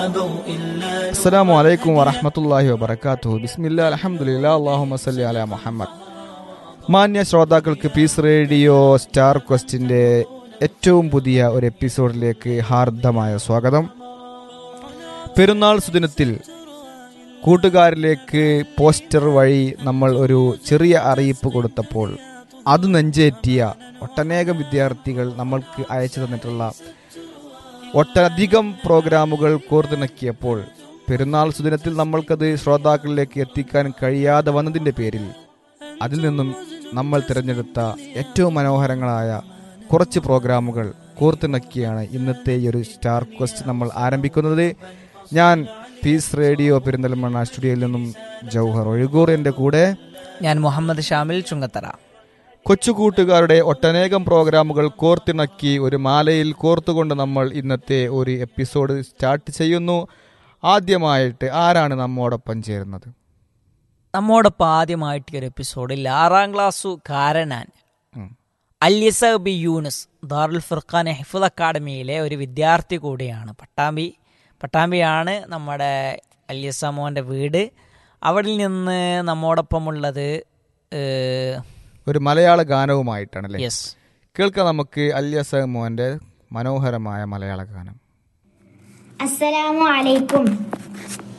ضوء الله അസ്സലാമു അലൈക്കും വറഹമത്തല്ലാഹി വബർക്കാത്തു ബിസ്മില്ലാ അലഹമുല്ലാ അള്ളാഹു സല്ലി അല മുഹമ്മദ് മാന്യ ശ്രോതാക്കൾക്ക് പീസ് റേഡിയോ സ്റ്റാർ ക്വസ്റ്റിൻ്റെ ഏറ്റവും പുതിയ ഒരു എപ്പിസോഡിലേക്ക് ഹാർദമായ സ്വാഗതം പെരുന്നാൾ സുദിനത്തിൽ കൂട്ടുകാരിലേക്ക് പോസ്റ്റർ വഴി നമ്മൾ ഒരു ചെറിയ അറിയിപ്പ് കൊടുത്തപ്പോൾ അത് നെഞ്ചേറ്റിയ ഒട്ടനേകം വിദ്യാർത്ഥികൾ നമ്മൾക്ക് അയച്ചു തന്നിട്ടുള്ള ഒട്ടധികം പ്രോഗ്രാമുകൾ കോർത്തിണക്കിയപ്പോൾ പെരുന്നാൾ സുദിനത്തിൽ നമ്മൾക്കത് ശ്രോതാക്കളിലേക്ക് എത്തിക്കാൻ കഴിയാതെ വന്നതിൻ്റെ പേരിൽ അതിൽ നിന്നും നമ്മൾ തിരഞ്ഞെടുത്ത ഏറ്റവും മനോഹരങ്ങളായ കുറച്ച് പ്രോഗ്രാമുകൾ കോർത്തിണക്കിയാണ് ഇന്നത്തെ ഈ ഒരു സ്റ്റാർ ക്വസ്റ്റ് നമ്മൾ ആരംഭിക്കുന്നത് ഞാൻ പീസ് റേഡിയോ പെരിന്തൽമണ്ണ സ്റ്റുഡിയോയിൽ നിന്നും ജൗഹർ ഒഴുകൂർ എൻ്റെ കൂടെ ഞാൻ മുഹമ്മദ് ഷാമിൽ ചുങ്കത്തറ കൊച്ചുകൂട്ടുകാരുടെ ഒട്ടനേകം പ്രോഗ്രാമുകൾ കോർത്തിണക്കി ഒരു മാലയിൽ കോർത്തുകൊണ്ട് നമ്മൾ ഇന്നത്തെ ഒരു എപ്പിസോഡ് സ്റ്റാർട്ട് ചെയ്യുന്നു ആദ്യമായിട്ട് ആരാണ് നമ്മോടൊപ്പം ചേരുന്നത് നമ്മോടൊപ്പം ആദ്യമായിട്ട് ഈ ഒരു എപ്പിസോഡിൽ ആറാം ക്ലാസ്സു കാരനാൻ ഉം. അല്യസ ബി യൂനുസ് ദാറുൽ ഫുർഖാൻ ഹിഫുൽ അക്കാഡമിയിലെ ഒരു വിദ്യാർത്ഥി കൂടിയാണ് പട്ടാമ്പി പട്ടാമ്പിയാണ് നമ്മുടെ അല്യസ മോൻ്റെ വീട് അവിടെ നിന്ന് നമ്മോടൊപ്പമുള്ളത് ഒരു മലയാള ഗാനവുമായിട്ടാണ് അല്ലേ യെസ് കേൾക്കാം നമുക്ക് അല്യസ മോന്റെ മനോഹരമായ മലയാള ഗാനം അസ്സലാമു അലൈക്കും